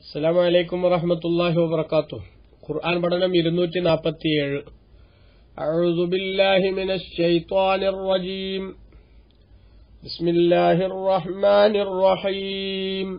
അസ്സലാമു അലൈക്കും വറഹ്മത്തുള്ളാഹി വബറകാതുഹു ഖുർആൻ പഠനം ഇരുന്നൂറ്റി നാൽപ്പത്തിയേഴ് أعوذ بالله من الشيطان الرجيم بسم الله الرحمن الرحيم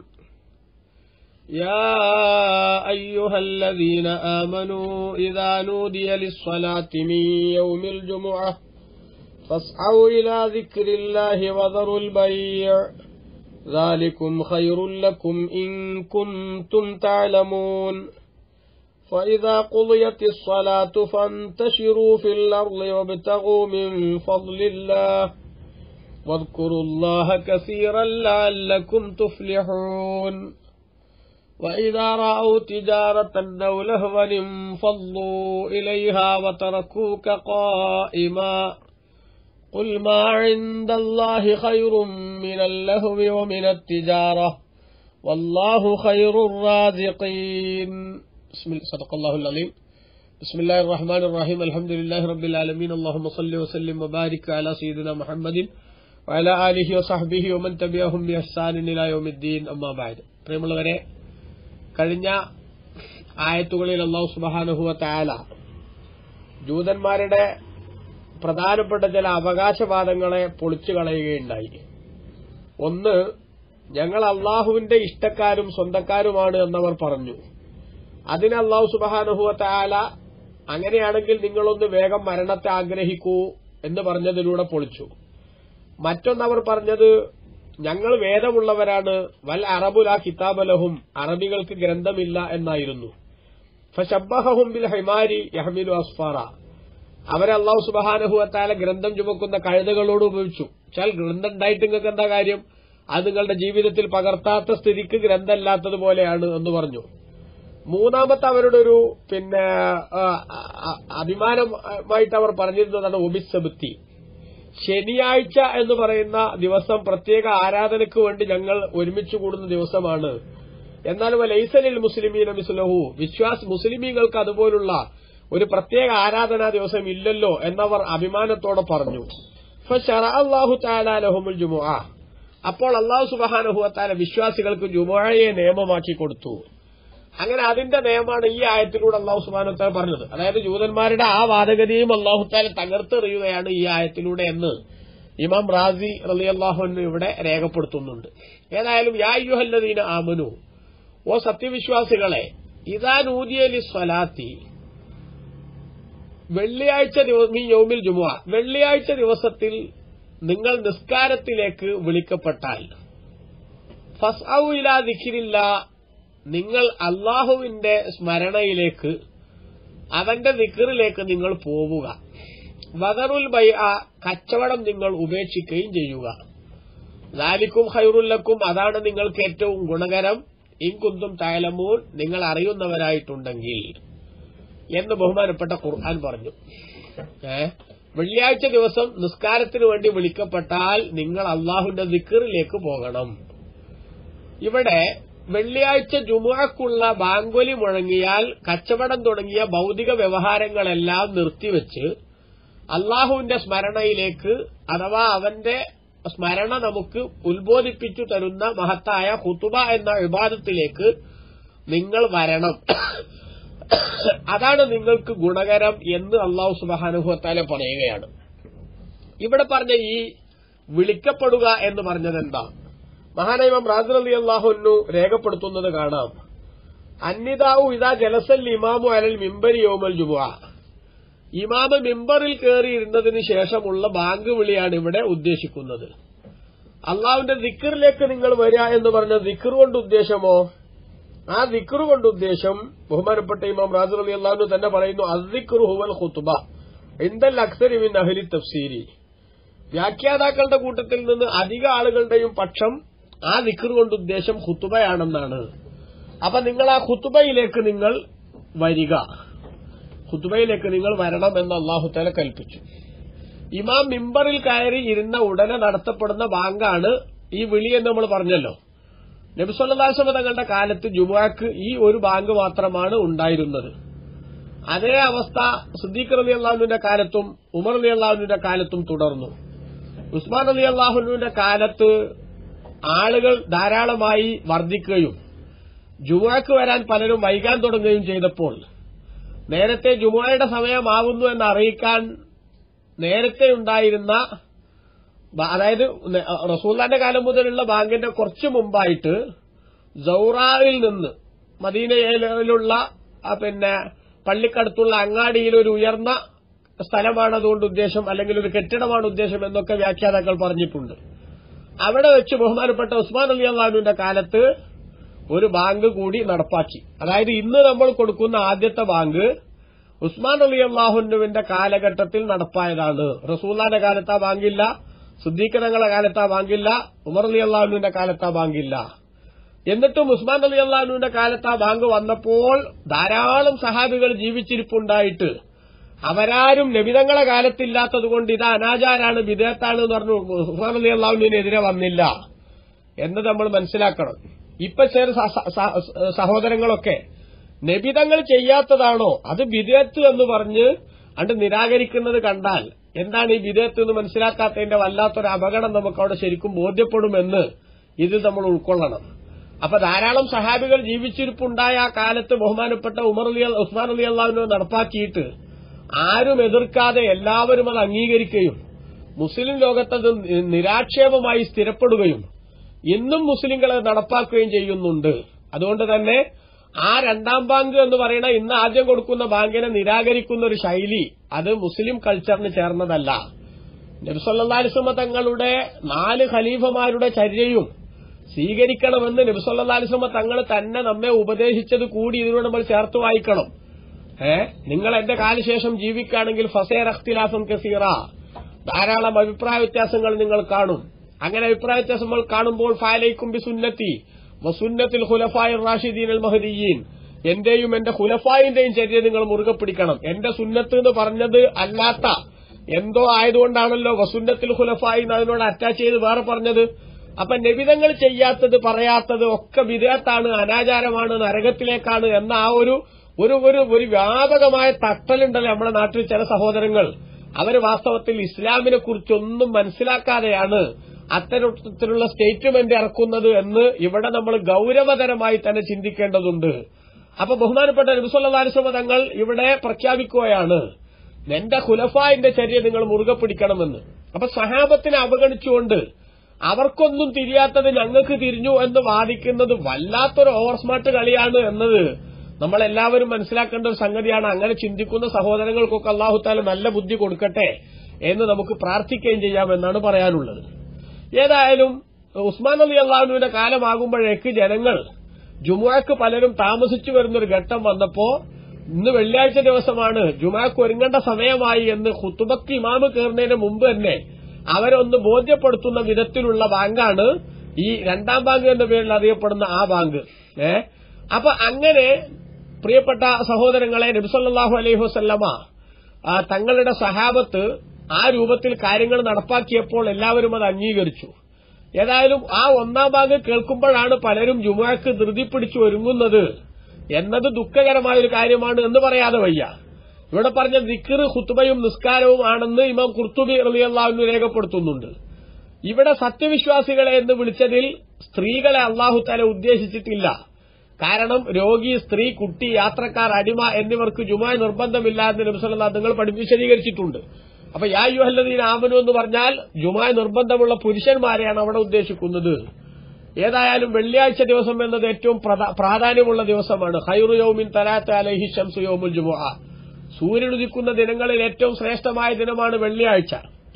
يا أيها الذين آمنوا إذا نودي للصلاة من يوم الجمعة فاسعوا إلى ذكر الله وذروا البيع ذلكم خير لكم إن كنتم تعلمون فإذا قضيت الصلاة فانتشروا في الأرض وابتغوا من فضل الله واذكروا الله كثيرا لعلكم تفلحون وإذا رأوا تجارة أو لهوا انفضوا إليها وتركوك قائما قل ما عند الله خير من اللهو ومن التجارة والله خير الرازقين بسم الله صدق الله العظيم بسم الله الرحمن الرحيم الحمد لله رب العالمين اللهم صل وسلم وبارك على سيدنا محمد وعلى آله وصحبه ومن تبعهم بإحسان إلى يوم الدين أما بعد പ്രിയമുള്ളവരെ കഴിഞ്ഞ ആയത്തുകളിൽ അള്ളാഹു സുബാനുഹുവ താല ജൂതന്മാരുടെ പ്രധാനപ്പെട്ട ചില അവകാശവാദങ്ങളെ പൊളിച്ചു കളയുകയുണ്ടായി ഒന്ന് ഞങ്ങൾ അള്ളാഹുവിന്റെ ഇഷ്ടക്കാരും സ്വന്തക്കാരുമാണ് എന്നവർ പറഞ്ഞു അതിന് അള്ളാഹു സുബാനുഹുവ താല അങ്ങനെയാണെങ്കിൽ നിങ്ങളൊന്ന് വേഗം മരണത്തെ ആഗ്രഹിക്കൂ എന്ന് പറഞ്ഞതിലൂടെ പൊളിച്ചു മറ്റൊന്നവർ പറഞ്ഞത് ഞങ്ങൾ വേദമുള്ളവരാണ് വൽ അറബുല കിതാബലഹും അറബികൾക്ക് ഗ്രന്ഥമില്ല എന്നായിരുന്നു ഫഷബഹും ബിൽ ഹൈമാരി യഹമിലു അസ്ഫാറ അവരെ അള്ളാഹു സുബഹാനഹുവത്താല ഗ്രന്ഥം ചുമക്കുന്ന കഴുതകളോട് ഉപയോഗിച്ചു വെച്ചാൽ ഗ്രന്ഥം ഉണ്ടായിട്ട് നിങ്ങൾക്ക് എന്താ കാര്യം അത് നിങ്ങളുടെ ജീവിതത്തിൽ പകർത്താത്ത സ്ഥിതിക്ക് ഗ്രന്ഥമല്ലാത്തതുപോലെയാണ് എന്ന് പറഞ്ഞു മൂന്നാമത്തെ അവരുടെ ഒരു പിന്നെ അഭിമാനമായിട്ട് അവർ പറഞ്ഞിരുന്നതാണ് ഒബിസബത്തി ശനിയാഴ്ച എന്ന് പറയുന്ന ദിവസം പ്രത്യേക ആരാധനയ്ക്ക് വേണ്ടി ഞങ്ങൾ ഒരുമിച്ച് കൂടുന്ന ദിവസമാണ് എന്നാൽ ലൈസലിൽ മുസ്ലിമീന മിസ്ലഹു വിശ്വാസ് മുസ്ലിമീങ്ങൾക്ക് അതുപോലുള്ള ഒരു പ്രത്യേക ആരാധനാ ദിവസം ഇല്ലല്ലോ എന്നവർ അഭിമാനത്തോടെ പറഞ്ഞു അള്ളാഹു താലാലഹുമുൽ ജുമുഅ അപ്പോൾ അള്ളാഹു സുബഹാനഹുവത്താല വിശ്വാസികൾക്ക് ജുമുഅയെ നിയമമാക്കി കൊടുത്തു അങ്ങനെ അതിന്റെ നിയമമാണ് ഈ ആയത്തിലൂടെ അള്ളാഹു സുബാനുത്താല പറഞ്ഞത് അതായത് ജൂതന്മാരുടെ ആ വാദഗതിയും അള്ളാഹുത്താല തകർത്തെറിയുകയാണ് ഈ ആയത്തിലൂടെ എന്ന് ഇമാം റാസി റലി അള്ളാഹുവിന് ഇവിടെ രേഖപ്പെടുത്തുന്നുണ്ട് ഏതായാലും യാ യുഹല്ലദീന ആമനു ഓ സത്യവിശ്വാസികളെ ഇതാ നൂദിയലി സ്വലാത്തി വെള്ളിയാഴ്ച ദിവസം യോമിൽ ജുമുഅ വെള്ളിയാഴ്ച ദിവസത്തിൽ നിങ്ങൾ നിസ്കാരത്തിലേക്ക് വിളിക്കപ്പെട്ടാൽ ഫസ് ഔ ഇലാ ദിഖിരില്ല നിങ്ങൾ അള്ളാഹുവിന്റെ സ്മരണയിലേക്ക് അവന്റെ ദിക്കറിലേക്ക് നിങ്ങൾ പോവുക വകറുൽ ബൈ ആ കച്ചവടം നിങ്ങൾ ഉപേക്ഷിക്കുകയും ചെയ്യുക ലാലിക്കും ഹൈറുല്ലക്കും അതാണ് നിങ്ങൾക്ക് ഏറ്റവും ഗുണകരം ഇൻകുന്തും തായലമൂൻ നിങ്ങൾ അറിയുന്നവരായിട്ടുണ്ടെങ്കിൽ എന്ന് ബഹുമാനപ്പെട്ട ഖുർആൻ പറഞ്ഞു ഏ വെള്ളിയാഴ്ച ദിവസം നിസ്കാരത്തിന് വേണ്ടി വിളിക്കപ്പെട്ടാൽ നിങ്ങൾ അള്ളാഹുവിന്റെ ദിക്കറിലേക്ക് പോകണം ഇവിടെ വെള്ളിയാഴ്ച ജുമുഅക്കുള്ള ബാങ്കൊലി മുഴങ്ങിയാൽ കച്ചവടം തുടങ്ങിയ ഭൗതിക വ്യവഹാരങ്ങളെല്ലാം നിർത്തിവെച്ച് അള്ളാഹുവിന്റെ സ്മരണയിലേക്ക് അഥവാ അവന്റെ സ്മരണ നമുക്ക് ഉത്ബോധിപ്പിച്ചു തരുന്ന മഹത്തായ ഹുത്തുബ എന്ന വിവാദത്തിലേക്ക് നിങ്ങൾ വരണം അതാണ് നിങ്ങൾക്ക് ഗുണകരം എന്ന് അള്ളാഹു സുബാനുഭവത്താലെ പറയുകയാണ് ഇവിടെ പറഞ്ഞ ഈ വിളിക്കപ്പെടുക എന്ന് പറഞ്ഞത് എന്താ മഹാനൈമം റാസു അലി അള്ളാഹുനു രേഖപ്പെടുത്തുന്നത് കാണാം അന്നിതാവു ഇതാ ജലസൽ ഇമാമു അലൽ മിമ്പരി യോമൽ ജുമുഅ ഇമാമ മിമ്പറിൽ കയറിയിരുന്നതിന് ശേഷമുള്ള ബാങ്ക് വിളിയാണ് ഇവിടെ ഉദ്ദേശിക്കുന്നത് അള്ളാഹുവിന്റെ ദിക്കറിലേക്ക് നിങ്ങൾ വരിക എന്ന് പറഞ്ഞ ദിക്കർ കൊണ്ട് ഉദ്ദേശമോ ആ ദിക്കർ കൊണ്ട് ഉദ്ദേശം ബഹുമാനപ്പെട്ട ഇമാം റാസു അലി അള്ളാഹുനു തന്നെ പറയുന്നു അസിഖർ ഹുവൽ ഖുത്തുബ ഇന്ദൽ അക്സരിമിൻ അഹലി തഫ്സീരി വ്യാഖ്യാതാക്കളുടെ കൂട്ടത്തിൽ നിന്ന് അധിക ആളുകളുടെയും പക്ഷം ആ ദിക്കർ കൊണ്ട് ഉദ്ദേശം ഹുത്തുബയാണെന്നാണ് അപ്പൊ നിങ്ങൾ ആ ഹുത്തുബയിലേക്ക് നിങ്ങൾ വരിക ഹുത്തുബയിലേക്ക് നിങ്ങൾ വരണം എന്ന് അള്ളാഹുത്തല കൽപ്പിച്ചു ഇമാം മിമ്പറിൽ കയറി ഇരുന്ന ഉടനെ നടത്തപ്പെടുന്ന ബാങ്കാണ് ഈ വിളി എന്ന് നമ്മൾ പറഞ്ഞല്ലോ നബിസ്വല്ലാസ്വമ തങ്ങളുടെ കാലത്ത് ജുമാക്ക് ഈ ഒരു ബാങ്ക് മാത്രമാണ് ഉണ്ടായിരുന്നത് അതേ അവസ്ഥ സിദ്ദീഖ് അലി അള്ളാഹുവിന്റെ കാലത്തും ഉമർ അലി അള്ളാഹുവിന്റെ കാലത്തും തുടർന്നു ഉസ്മാൻ അലി അള്ളാഹുനുവിന്റെ കാലത്ത് ആളുകൾ ധാരാളമായി വർദ്ധിക്കുകയും ജുമുഅക്ക് വരാൻ പലരും വൈകാൻ തുടങ്ങുകയും ചെയ്തപ്പോൾ നേരത്തെ ജുമുഅയുടെ സമയമാകുന്നു എന്ന് അറിയിക്കാൻ നേരത്തെ ഉണ്ടായിരുന്ന ബ- അതായത് ന- റസൂല്ലാന്റെ കാലം മുതലുള്ള ബാങ്കിന്റെ കുറച്ചു മുമ്പായിട്ട് സൗറാവിൽ നിന്ന് മദീനയിലുള്ള ആ, പിന്നെ പള്ളിക്കടുത്തുള്ള അങ്ങാടിയിൽ ഒരു ഉയർന്ന സ്ഥലമാണ് അതുകൊണ്ട് ഉദ്ദേശം അല്ലെങ്കിൽ ഒരു കെട്ടിടമാണ് ഉദ്ദേശം എന്നൊക്കെ വ്യാഖ്യാതാക്കൾ പറഞ്ഞിട്ടുണ്ട് അവിടെ വെച്ച് ബഹുമാനപ്പെട്ട ഉസ്മാൻ അലി അള്ളാഹുവിന്റെ കാലത്ത് ഒരു ബാങ്ക് കൂടി നടപ്പാക്കി അതായത് ഇന്ന് നമ്മൾ കൊടുക്കുന്ന ആദ്യത്തെ ബാങ്ക് ഉസ്മാൻ അലി അള്ളാഹുനുവിന്റെ കാലഘട്ടത്തിൽ നടപ്പായതാണ് റസൂല്ലാന്റെ കാലത്ത് ആ ബാങ്കില്ല സുദ്ദീഖ് തങ്ങളുടെ കാലത്ത് ആ ബാങ്കില്ല ഉമർ അലി അള്ളാഹുവിന്റെ കാലത്ത് ആ ബാങ്കില്ല എന്നിട്ടും ഉസ്മാൻ അലി അള്ളാഹുവിന്റെ കാലത്ത് ആ ബാങ്ക് വന്നപ്പോൾ ധാരാളം സഹാബികൾ ജീവിച്ചിരിപ്പുണ്ടായിട്ട് അവരാരും നബിതങ്ങളെ കാലത്തില്ലാത്തതുകൊണ്ട് ഇത് അനാചാരാണ് വിദേഹത്താണ് എന്ന് പറഞ്ഞു ഉസ്മാൻ അലി അള്ളാഹുവിനെതിരെ വന്നില്ല എന്ന് നമ്മൾ മനസ്സിലാക്കണം ഇപ്പൊ ചില സ- സ- സ- സഹോദരങ്ങളൊക്കെ നബിതങ്ങൾ ചെയ്യാത്തതാണോ അത് വിദേഹത്ത് എന്ന് പറഞ്ഞ് അണ്ട് നിരാകരിക്കുന്നത് കണ്ടാൽ എന്താണ് ഈ വിദേഹത്ത് എന്ന് മനസ്സിലാക്കാത്തതിന്റെ വല്ലാത്തൊരു അപകടം നമുക്ക് അവിടെ ശരിക്കും ബോധ്യപ്പെടുമെന്ന് ഇത് നമ്മൾ ഉൾക്കൊള്ളണം അപ്പൊ ധാരാളം സഹാബികൾ ജീവിച്ചിരിപ്പുണ്ടായ ആ കാലത്ത് ബഹുമാനപ്പെട്ട ഉമർ അലി ഉസ്മാൻ അലി അള്ളാഹുവിനെ നടപ്പാക്കിയിട്ട് ആരും എതിർക്കാതെ എല്ലാവരും അത് അംഗീകരിക്കുകയും മുസ്ലിം ലോകത്തത് നിരാക്ഷേപമായി സ്ഥിരപ്പെടുകയും ഇന്നും മുസ്ലിങ്ങൾ അത് നടപ്പാക്കുകയും ചെയ്യുന്നുണ്ട് അതുകൊണ്ട് തന്നെ ആ രണ്ടാം ബാങ്ക് എന്ന് പറയുന്ന ഇന്ന് ആദ്യം കൊടുക്കുന്ന ബാങ്കിനെ നിരാകരിക്കുന്ന ഒരു ശൈലി അത് മുസ്ലിം കൾച്ചറിന് ചേർന്നതല്ല നബിസൊല്ലാലിസ്മ തങ്ങളുടെ നാല് ഖലീഫമാരുടെ ചര്യയും സ്വീകരിക്കണമെന്ന് നബിസൊല്ലാലിസ്മ തങ്ങൾ തന്നെ നമ്മെ ഉപദേശിച്ചത് കൂടി ഇതിനോട് നമ്മൾ ചേർത്ത് വായിക്കണം ഏ നിങ്ങൾ എന്റെ കാലശേഷം ജീവിക്കുകയാണെങ്കിൽ ഫസേർ അഖ്തിലാഫും കസീറ ധാരാളം അഭിപ്രായ വ്യത്യാസങ്ങൾ നിങ്ങൾ കാണും അങ്ങനെ അഭിപ്രായ വ്യത്യാസങ്ങൾ കാണുമ്പോൾ ഫാലൈക്കും ബി സുന്നത്തി വസുന്നത്തിൽ ഖുലഫായ റാഷിദീൻ അൽ മഹദീൻ എന്റെയും എന്റെ ഖുലഫായിന്റെയും ചര്യ നിങ്ങൾ മുറുകെ പിടിക്കണം എന്റെ സുന്നത്ത് എന്ന് പറഞ്ഞത് അല്ലാത്ത എന്തോ ആയതുകൊണ്ടാണല്ലോ വസുന്നത്തിൽ ഖുലഫായി എന്ന് അതിനോട് അറ്റാച്ച് ചെയ്ത് വേറെ പറഞ്ഞത് അപ്പൊ നബിതങ്ങൾ ചെയ്യാത്തത് പറയാത്തത് ഒക്കെ വിദേഹത്താണ് അനാചാരമാണ് നരകത്തിലേക്കാണ് എന്ന ആ ഒരു ഒരു ഒരു ഒരു വ്യാപകമായ തട്ടലുണ്ടല്ലോ നമ്മുടെ നാട്ടിൽ ചില സഹോദരങ്ങൾ അവര് വാസ്തവത്തിൽ ഇസ്ലാമിനെ കുറിച്ചൊന്നും മനസ്സിലാക്കാതെയാണ് അത്തരത്തിലുള്ള സ്റ്റേറ്റ്മെന്റ് ഇറക്കുന്നത് എന്ന് ഇവിടെ നമ്മൾ ഗൌരവതരമായി തന്നെ ചിന്തിക്കേണ്ടതുണ്ട് അപ്പൊ ബഹുമാനപ്പെട്ട നബിസ്വല്ലാസ്വമ തങ്ങൾ ഇവിടെ പ്രഖ്യാപിക്കുകയാണ് എന്റെ ഖുലഫായിന്റെ ചര്യ നിങ്ങൾ മുറുകെ പിടിക്കണമെന്ന് അപ്പൊ സഹാബത്തിനെ അവഗണിച്ചുകൊണ്ട് അവർക്കൊന്നും തിരിയാത്തത് ഞങ്ങൾക്ക് തിരിഞ്ഞു എന്ന് വാദിക്കുന്നത് വല്ലാത്തൊരു ഓവർ സ്മാർട്ട് കളിയാണ് എന്നത് നമ്മളെല്ലാവരും മനസ്സിലാക്കേണ്ട ഒരു സംഗതിയാണ് അങ്ങനെ ചിന്തിക്കുന്ന സഹോദരങ്ങൾക്കൊക്കെ അള്ളാഹുത്താല നല്ല ബുദ്ധി കൊടുക്കട്ടെ എന്ന് നമുക്ക് പ്രാർത്ഥിക്കുകയും ചെയ്യാമെന്നാണ് പറയാനുള്ളത് ഏതായാലും ഉസ്മാൻ അലി അള്ളാഹുവിന്റെ കാലമാകുമ്പോഴേക്ക് ജനങ്ങൾ ജുമുഅക്ക് പലരും താമസിച്ചു വരുന്നൊരു ഘട്ടം വന്നപ്പോ ഇന്ന് വെള്ളിയാഴ്ച ദിവസമാണ് ജുമാക്ക് ഒരുങ്ങേണ്ട സമയമായി എന്ന് ഖുത്തുബക്ക് ഇമാമ് കയറുന്നതിന് മുമ്പ് തന്നെ അവരൊന്ന് ബോധ്യപ്പെടുത്തുന്ന വിധത്തിലുള്ള ബാങ്കാണ് ഈ രണ്ടാം ബാങ്ക് എന്ന പേരിൽ അറിയപ്പെടുന്ന ആ ബാങ്ക് ഏ അപ്പൊ അങ്ങനെ പ്രിയപ്പെട്ട സഹോദരങ്ങളെ നബിസല്ലാഹു അലൈഹി വസല്ലമ ആ, തങ്ങളുടെ സഹാബത്ത് ആ രൂപത്തിൽ കാര്യങ്ങൾ നടപ്പാക്കിയപ്പോൾ എല്ലാവരും അത് അംഗീകരിച്ചു ഏതായാലും ആ ഒന്നാം ഭാഗം കേൾക്കുമ്പോഴാണ് പലരും ജുമാക്ക് ധൃതി പിടിച്ചു ഒരുങ്ങുന്നത് എന്നത് ദുഃഖകരമായ ഒരു കാര്യമാണ് എന്ന് പറയാതെ വയ്യ ഇവിടെ പറഞ്ഞ ദിക്കറ് ഹുത്തുബയും നിസ്കാരവും ആണെന്ന് ഇമാം കുർത്തുബി റളിയല്ലാഹു രേഖപ്പെടുത്തുന്നുണ്ട് ഇവിടെ സത്യവിശ്വാസികളെ എന്ന് വിളിച്ചതിൽ സ്ത്രീകളെ അള്ളാഹു തല ഉദ്ദേശിച്ചിട്ടില്ല കാരണം രോഗി സ്ത്രീ കുട്ടി യാത്രക്കാർ അടിമ എന്നിവർക്ക് ജുമാ നിർബന്ധമില്ല എന്ന് നബിസല്ലാ നിങ്ങൾ പഠി വിശദീകരിച്ചിട്ടുണ്ട് അപ്പൊ യാ യുഹല്ലദീൻ ആമനു എന്ന് പറഞ്ഞാൽ ജുമാ നിർബന്ധമുള്ള പുരുഷന്മാരെയാണ് അവിടെ ഉദ്ദേശിക്കുന്നത് ഏതായാലും വെള്ളിയാഴ്ച ദിവസം എന്നത് ഏറ്റവും പ്രധാ- പ്രാധാന്യമുള്ള ദിവസമാണ് ഹൈറു യൗമിൻ തലാത്ത അലഹി ഷംസു യൗമുൽ ജുമുഅ സൂര്യൻ ഉദിക്കുന്ന ദിനങ്ങളിൽ ഏറ്റവും ശ്രേഷ്ഠമായ ദിനമാണ് വെള്ളിയാഴ്ച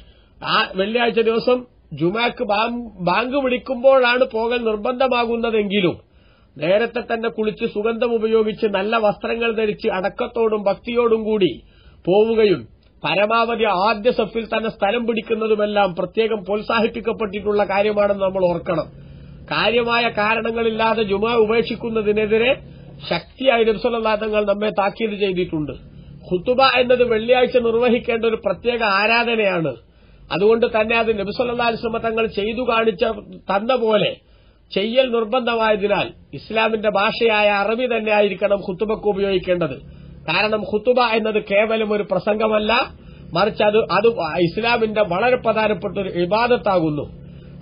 ആ വെള്ളിയാഴ്ച ദിവസം ജുമാക്ക് ബാം- ബാങ്ക് വിളിക്കുമ്പോഴാണ് പോകൽ നിർബന്ധമാകുന്നതെങ്കിലും നേരത്തെ തന്നെ കുളിച്ച് സുഗന്ധം ഉപയോഗിച്ച് നല്ല വസ്ത്രങ്ങൾ ധരിച്ച് അടക്കത്തോടും ഭക്തിയോടും കൂടി പോവുകയും പരമാവധി ആദ്യ സഫിൽ തന്നെ സ്ഥലം പിടിക്കുന്നതുമെല്ലാം പ്രത്യേകം പ്രോത്സാഹിപ്പിക്കപ്പെട്ടിട്ടുള്ള കാര്യമാണെന്ന് നമ്മൾ ഓർക്കണം കാര്യമായ കാരണങ്ങളില്ലാതെ ജുമ ഉപേക്ഷിക്കുന്നതിനെതിരെ ശക്തിയായി നബ്സല്ലാതങ്ങൾ നമ്മെ താക്കീത് ചെയ്തിട്ടുണ്ട് ഖുത്തുബ എന്നത് വെള്ളിയാഴ്ച നിർവഹിക്കേണ്ട ഒരു പ്രത്യേക ആരാധനയാണ് അതുകൊണ്ട് തന്നെ അത് നബിസല്ലാസ്ലമ തങ്ങൾ ചെയ്തു കാണിച്ച തന്ന പോലെ ചെയ്യൽ നിർബന്ധമായതിനാൽ ഇസ്ലാമിന്റെ ഭാഷയായ അറബി തന്നെ ആയിരിക്കണം ഖുത്തുബക്ക് ഉപയോഗിക്കേണ്ടത് കാരണം ഖുത്തുബ എന്നത് കേവലം ഒരു പ്രസംഗമല്ല മറിച്ച് അത് അത് ഇസ്ലാമിന്റെ വളരെ പ്രധാനപ്പെട്ട ഒരു ഇബാദത്താകുന്നു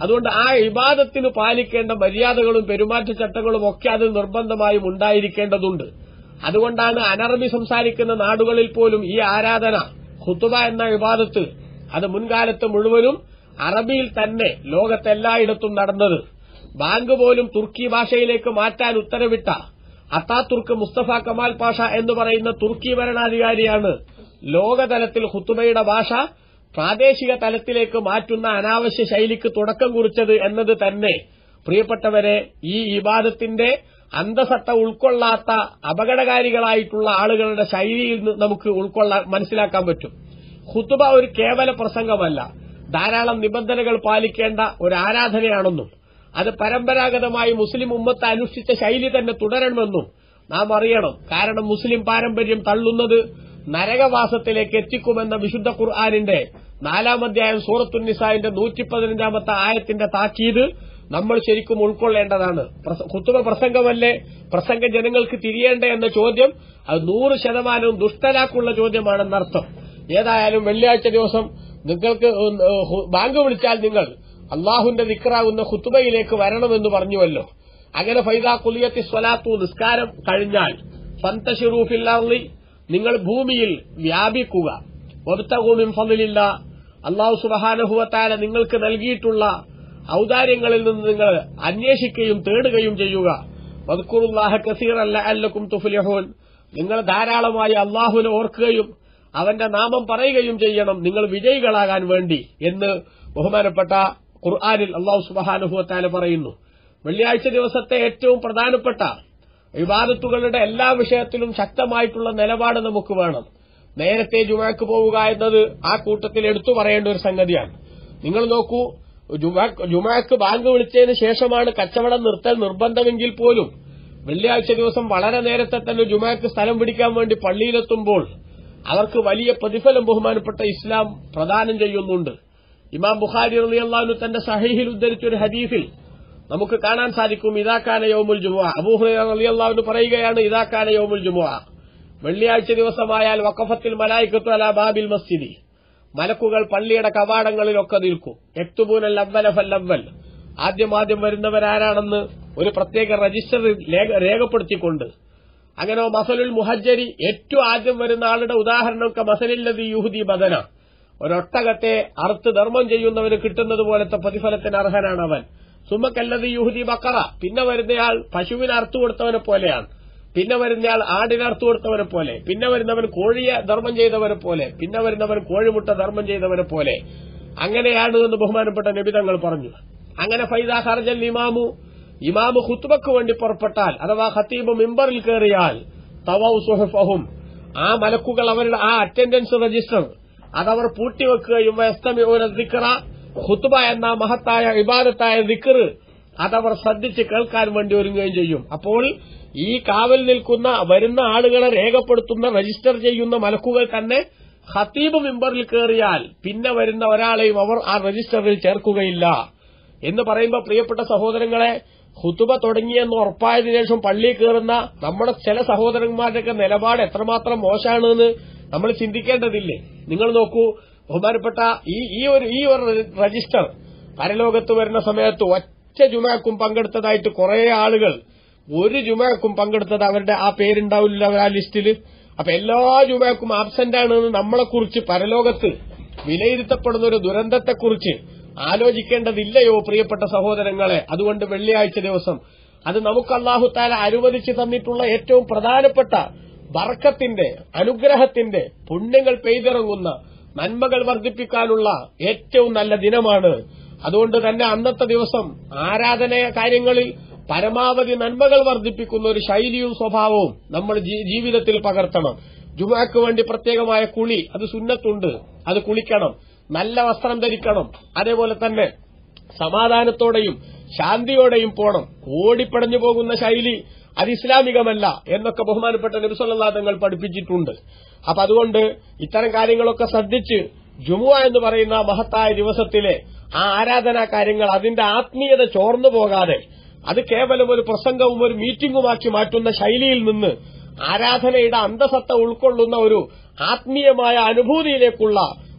അതുകൊണ്ട് ആ ഇബാദത്തിന് പാലിക്കേണ്ട മര്യാദകളും പെരുമാറ്റച്ചട്ടങ്ങളും ഒക്കെ അതിൽ നിർബന്ധമായും ഉണ്ടായിരിക്കേണ്ടതുണ്ട് അതുകൊണ്ടാണ് അനറബി സംസാരിക്കുന്ന നാടുകളിൽ പോലും ഈ ആരാധന ഖുത്തുബ എന്ന വിവാദത്ത് അത് മുൻകാലത്ത് മുഴുവനും അറബിയിൽ തന്നെ ലോകത്തെല്ലായിടത്തും നടന്നത് ബാങ്ക് പോലും തുർക്കി ഭാഷയിലേക്ക് മാറ്റാൻ ഉത്തരവിട്ട അത്താതുർക്ക് മുസ്തഫ കമാൽ പാഷ എന്ന് പറയുന്ന തുർക്കി ഭരണാധികാരിയാണ് ലോകതലത്തിൽ ഖുത്തുബയുടെ ഭാഷ പ്രാദേശിക തലത്തിലേക്ക് മാറ്റുന്ന അനാവശ്യ ശൈലിക്ക് തുടക്കം കുറിച്ചത് എന്നത് തന്നെ പ്രിയപ്പെട്ടവരെ ഈ ഇബാദത്തിന്റെ അന്തസത്ത ഉൾക്കൊള്ളാത്ത അപകടകാരികളായിട്ടുള്ള ആളുകളുടെ ശൈലിയിൽ നിന്ന് നമുക്ക് ഉൾക്കൊള്ളാൻ മനസ്സിലാക്കാൻ പറ്റും ഖുത്തുബ ഒരു കേവല പ്രസംഗമല്ല ധാരാളം നിബന്ധനകൾ പാലിക്കേണ്ട ഒരു ആരാധനയാണെന്നും അത് പരമ്പരാഗതമായി മുസ്ലിം ഉമ്മത്ത് അനുഷ്ഠിച്ച ശൈലി തന്നെ തുടരണമെന്നും നാം അറിയണം കാരണം മുസ്ലിം പാരമ്പര്യം തള്ളുന്നത് നരകവാസത്തിലേക്ക് എത്തിക്കുമെന്ന വിശുദ്ധ ഖുർആാനിന്റെ നാലാം അധ്യായം സൂറത്തുന്നിസായിന്റെ നൂറ്റി പതിനഞ്ചാമത്തെ ആയത്തിന്റെ താക്കീത് നമ്മൾ ശരിക്കും ഉൾക്കൊള്ളേണ്ടതാണ് പ്രസ- ഖുത്തുബ പ്രസംഗമല്ലേ പ്രസംഗ ജനങ്ങൾക്ക് തിരിയേണ്ട എന്ന ചോദ്യം അത് നൂറ് ശതമാനവും ദുഷ്ടലാക്കുള്ള ചോദ്യമാണെന്നർത്ഥം ഏതായാലും വെള്ളിയാഴ്ച ദിവസം നിങ്ങൾക്ക് ഉം, ഏഹ്, ഹു- ബാങ്ക് വിളിച്ചാൽ നിങ്ങൾ അള്ളാഹുന്റെ ദിക്റാകുന്ന ഖുത്തുബയിലേക്ക് വരണമെന്ന് പറഞ്ഞുവല്ലോ അങ്ങനെ ഫൈദാ കുലിയത്തി സ്വലാത്തു നിസ്കാരം കഴിഞ്ഞാൽ ഫന്തഷിറൂഫില്ലി നിങ്ങൾ ഭൂമിയിൽ വ്യാപിക്കുക ഒബ്തകൂമിൻ ഫضലില്ല അള്ളാഹു സുബഹാനഹുവത്താല നിങ്ങൾക്ക് നൽകിയിട്ടുള്ള ഔദാര്യങ്ങളിൽ നിന്ന് നിങ്ങൾ അന്വേഷിക്കുകയും തേടുകയും ചെയ്യുക വദ്കുറുല്ലാഹ കസീറല്ല അല്ലക്കും തുഫ്ലിഹൂൻ നിങ്ങൾ ധാരാളമായി അള്ളാഹുവിനെ ഓർക്കുകയും അവന്റെ നാമം പറയുകയും ചെയ്യണം നിങ്ങൾ വിജയികളാകാൻ വേണ്ടി എന്ന് ബഹുമാനപ്പെട്ട ഖുർആാനിൽ അള്ളാഹു സുബഹാനുഭവത്താല പറയുന്നു വെള്ളിയാഴ്ച ദിവസത്തെ ഏറ്റവും പ്രധാനപ്പെട്ട വിവാദത്തുകളുടെ എല്ലാ വിഷയത്തിലും ശക്തമായിട്ടുള്ള നിലപാട് നമുക്ക് വേണം നേരത്തെ ജുമാക്ക് പോവുക എന്നത് ആ കൂട്ടത്തിൽ എടുത്തു പറയേണ്ട ഒരു സംഗതിയാണ് നിങ്ങൾ നോക്കൂ ജുമാ- ജുമാക്ക് ബാങ്ക് വിളിച്ചതിന് ശേഷമാണ് കച്ചവടം നിർത്തൽ നിർബന്ധമെങ്കിൽ പോലും വെള്ളിയാഴ്ച ദിവസം വളരെ നേരത്തെ തന്നെ ജുമാക്ക് സ്ഥലം പിടിക്കാൻ വേണ്ടി പള്ളിയിലെത്തുമ്പോൾ അവർക്ക് വലിയ പ്രതിഫലം ബഹുമാനപ്പെട്ട ഇസ്ലാം പ്രദാനം ചെയ്യുന്നുണ്ട് ഇമാം ബുഖാരി റളിയല്ലാഹു തന്റെ സഹീഹിൽ ഉദ്ധരിച്ച ഒരു ഹദീസിൽ നമുക്ക് കാണാൻ സാധിക്കും ഇതാക്കാന യോമുൽ ജുമുഅ അബൂഹുറൈറ റളിയല്ലാഹു പറയുകയാണ് ഇതാക്കാന യോമുൽ ജുമുഅ വെള്ളിയാഴ്ച ദിവസമായാൽ വഖഫത്തിൽ മലായിക്കത്തു അലാ ബാബിൽ മസ്ജിദി മലക്കുകൾ പള്ളിയുടെ കവാടങ്ങളിലൊക്കെ നിൽക്കും എക്തുബൂനൽ അവ്വല ഫല്ലവൽ ആദ്യം ആദ്യം വരുന്നവരാരാണെന്ന് ഒരു പ്രത്യേക രജിസ്റ്ററിൽ രേഖ- രേഖപ്പെടുത്തിക്കൊണ്ട് അങ്ങനെ മസലുൽ മുഹജ്ജരി ഏറ്റവും ആദ്യം വരുന്ന ആളുടെ ഉദാഹരണമൊക്കെ മസലില്ലതി യുഹുദി ബദന ഒരൊട്ടകത്തെ അറുത്ത് ധർമ്മം ചെയ്യുന്നവന് കിട്ടുന്നത് പോലത്തെ പ്രതിഫലത്തിന് അർഹനാണ് അവൻ സുമക്കല്ലതി യുഹുദി ബക്കറ പിന്നെ വരുന്നയാൾ പശുവിന് അറുത്തു കൊടുത്തവനെ പോലെയാണ് പിന്നെ വരുന്നയാൾ ആടിന് അറുത്തു കൊടുത്തവനെ പോലെ പിന്നെ വരുന്നവൻ കോഴിയെ ധർമ്മം ചെയ്തവനെ പോലെ പിന്നെ വരുന്നവൻ കോഴിമുട്ട ധർമ്മം ചെയ്തവനെ പോലെ അങ്ങനെയാണ് എന്ന് ബഹുമാനപ്പെട്ട നബിതങ്ങൾ പറഞ്ഞു അങ്ങനെ ഫൈദ ഹർജൽ ഇമാമു ഇമാമു ഖുത്ബക്ക് വേണ്ടി പുറപ്പെട്ടാൽ അഥവാ ഖത്തീബ് മിമ്പറിൽ കയറിയാൽ തവൗ സുഹഫഹും ആ മലക്കുകൾ അവരുടെ ആ അറ്റൻഡൻസ് രജിസ്റ്റർ അതവർ പൂട്ടിവെക്കുകയും വസ്തമിഊന ദിക്റ ഖുത്ബ എന്ന മഹത്തായ ഇബാദത്തായ ദിക്ർ അതവർ ശ്രദ്ധിച്ച് കേൾക്കാൻ വേണ്ടി ഒരുങ്ങുകയും ചെയ്യും അപ്പോൾ ഈ കാവൽ നിൽക്കുന്ന വരുന്ന ആളുകളെ രേഖപ്പെടുത്തുന്ന രജിസ്റ്റർ ചെയ്യുന്ന മലക്കുകൾ തന്നെ ഖത്തീബ് മിമ്പറിൽ കയറിയാൽ പിന്നെ വരുന്ന ഒരാളെയും അവർ ആ രജിസ്റ്ററിൽ ചേർക്കുകയില്ല എന്ന് പറയുമ്പോൾ പ്രിയപ്പെട്ട സഹോദരങ്ങളെ ഹുതുബ തുടങ്ങിയെന്ന് ഉറപ്പായതിനു ശേഷം പള്ളിയിൽ കയറുന്ന നമ്മുടെ ചില സഹോദരന്മാരുടെയൊക്കെ നിലപാട് എത്രമാത്രം മോശമാണെന്ന് നമ്മൾ ചിന്തിക്കേണ്ടതില്ലേ നിങ്ങൾ നോക്കൂ ബഹുമാനപ്പെട്ട ഈ ഈ ഒരു ഈ ഒരു രജിസ്റ്റർ പരലോകത്ത് വരുന്ന സമയത്ത് ഒറ്റ ജുമാക്കും പങ്കെടുത്തതായിട്ട് കുറെ ആളുകൾ ഒരു ജുമാക്കും പങ്കെടുത്തത് അവരുടെ ആ പേരുണ്ടാവില്ല ആ ലിസ്റ്റില് അപ്പൊ എല്ലാ ജുമാക്കും ആബ്സെന്റ് ആണെന്ന് നമ്മളെക്കുറിച്ച് പരലോകത്ത് വിലയിരുത്തപ്പെടുന്ന ഒരു ദുരന്തത്തെക്കുറിച്ച് ആലോചിക്കേണ്ടതില്ലയോ പ്രിയപ്പെട്ട സഹോദരങ്ങളെ അതുകൊണ്ട് വെള്ളിയാഴ്ച ദിവസം അത് നമുക്ക് അള്ളാഹുത്താല അനുവദിച്ചു തന്നിട്ടുള്ള ഏറ്റവും പ്രധാനപ്പെട്ട ബർക്കത്തിന്റെ അനുഗ്രഹത്തിന്റെ പുണ്യങ്ങൾ പെയ്തിറങ്ങുന്ന നന്മകൾ വർദ്ധിപ്പിക്കാനുള്ള ഏറ്റവും നല്ല ദിനമാണ് അതുകൊണ്ട് തന്നെ അന്നത്തെ ദിവസം ആരാധന കാര്യങ്ങളിൽ പരമാവധി നന്മകൾ വർദ്ധിപ്പിക്കുന്ന ഒരു ശൈലിയും സ്വഭാവവും നമ്മൾ ജീ- ജീവിതത്തിൽ പകർത്തണം ജുമാക്ക് വേണ്ടി പ്രത്യേകമായ കുളി അത് സുന്നത്തുണ്ട് അത് കുളിക്കണം നല്ല വസ്ത്രം ധരിക്കണം അതേപോലെ തന്നെ സമാധാനത്തോടെയും ശാന്തിയോടെയും പോണം ഓടിപ്പടഞ്ഞു പോകുന്ന ശൈലി അത് ഇസ്ലാമികമല്ല എന്നൊക്കെ ബഹുമാനപ്പെട്ട നബിസല്ലാ തങ്ങൾ പഠിപ്പിച്ചിട്ടുണ്ട് അപ്പൊ അതുകൊണ്ട് ഇത്തരം കാര്യങ്ങളൊക്കെ ശ്രദ്ധിച്ച് ജുമുഅ എന്ന് പറയുന്ന മഹത്തായ ദിവസത്തിലെ ആ ആരാധനാ കാര്യങ്ങൾ അതിന്റെ ആത്മീയത ചോർന്നു പോകാതെ അത് കേവലം ഒരു പ്രസംഗവും ഒരു മീറ്റിംഗുമാക്കി മാറ്റുന്ന ശൈലിയിൽ നിന്ന് ആരാധനയുടെ അന്തസത്ത ഉൾക്കൊള്ളുന്ന ഒരു ആത്മീയമായ അനുഭൂതിയിലേക്കുള്ള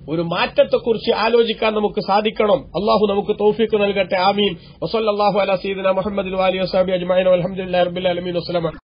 ഒരു മാറ്റത്തെക്കുറിച്ച് ആലോചിക്കാൻ നമുക്ക് സാധിക്കണം അള്ളാഹു നമുക്ക് തൗഫീക്ക് നൽകട്ടെ ആമീൻ വസല്ലാഹു അല സീദന മുഹമ്മദ് അലി വസാബി അജ്മാൻ അലഹമുല്ലാ റബിൻ അലമീൻ വസ്ലം